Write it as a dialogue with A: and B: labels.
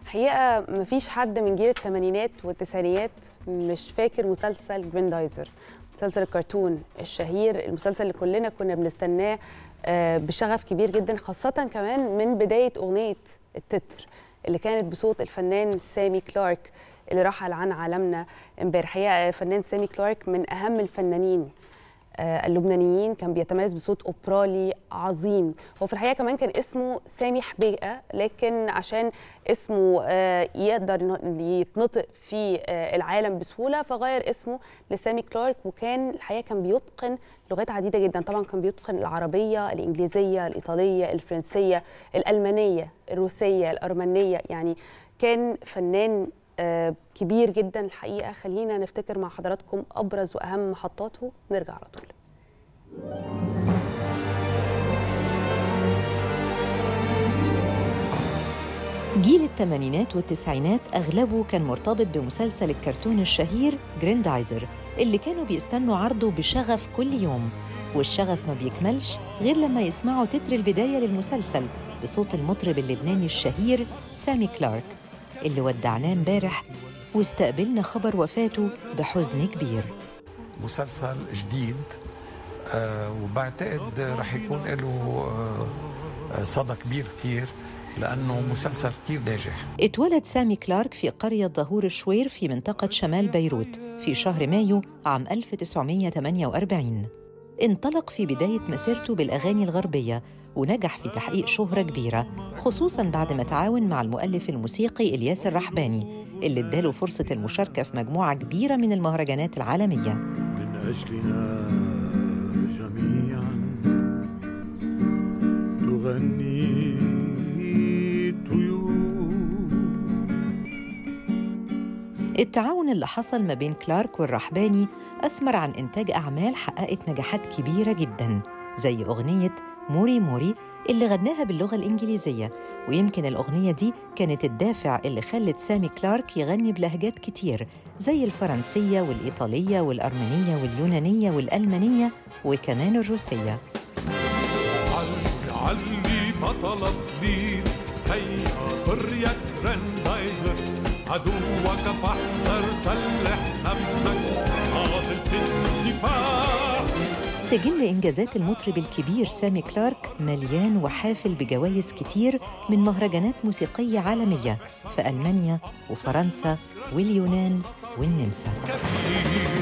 A: حقيقة مفيش حد من جيل الثمانينات والتسعينيات مش فاكر مسلسل جريندايزر مسلسل الكرتون الشهير المسلسل اللي كلنا كنا بنستناه آه، بشغف كبير جدا خاصة كمان من بداية أغنية التتر اللي كانت بصوت الفنان سامي كلارك اللي رحل عن عالمنا امبارح حقيقة الفنان سامي كلارك من أهم الفنانين آه، اللبنانيين كان بيتميز بصوت اوبرالي عظيم هو في الحقيقه كمان كان اسمه سامي حبيقه لكن عشان اسمه آه، يقدر إنه يتنطق في آه، العالم بسهوله فغير اسمه لسامي كلارك وكان الحقيقه كان بيتقن لغات عديده جدا طبعا كان بيتقن العربيه الانجليزيه الايطاليه الفرنسيه الالمانيه الروسيه الارمنيه يعني كان فنان آه، كبير جدا الحقيقه خلينا نفتكر مع حضراتكم ابرز واهم محطاته نرجع على طول
B: جيل الثمانينات والتسعينات أغلبه كان مرتبط بمسلسل الكرتون الشهير جريندايزر اللي كانوا بيستنوا عرضه بشغف كل يوم والشغف ما بيكملش غير لما يسمعوا تتر البداية للمسلسل بصوت المطرب اللبناني الشهير سامي كلارك اللي ودعناه امبارح واستقبلنا خبر وفاته بحزن كبير
C: مسلسل جديد آه وبعتقد رح يكون له آه صدى كبير كتير لأنه مسلسل كتير ناجح
B: اتولد سامي كلارك في قرية ظهور الشوير في منطقة شمال بيروت في شهر مايو عام 1948 انطلق في بداية مسيرته بالأغاني الغربية ونجح في تحقيق شهرة كبيرة خصوصاً بعد ما تعاون مع المؤلف الموسيقي إلياس الرحباني اللي اداله فرصة المشاركة في مجموعة كبيرة من المهرجانات العالمية
D: من أجلنا جميعا تغني الطيور
B: التعاون اللي حصل ما بين كلارك والرحباني أثمر عن إنتاج أعمال حققت نجاحات كبيرة جداً زي أغنية موري موري اللي غناها باللغة الإنجليزية ويمكن الأغنية دي كانت الدافع اللي خلت سامي كلارك يغني بلهجات كتير زي الفرنسية والإيطالية والأرمنية واليونانية والألمانية وكمان الروسية
E: علي علي بطل صغير هيا طريك رندايزر عدوك فاحذر سلح نفسك قاتل في الدفاع
B: سجل إنجازات المطرب الكبير سامي كلارك مليان وحافل بجوائز كتير من مهرجانات موسيقية عالمية في ألمانيا وفرنسا واليونان والنمسا
E: كبير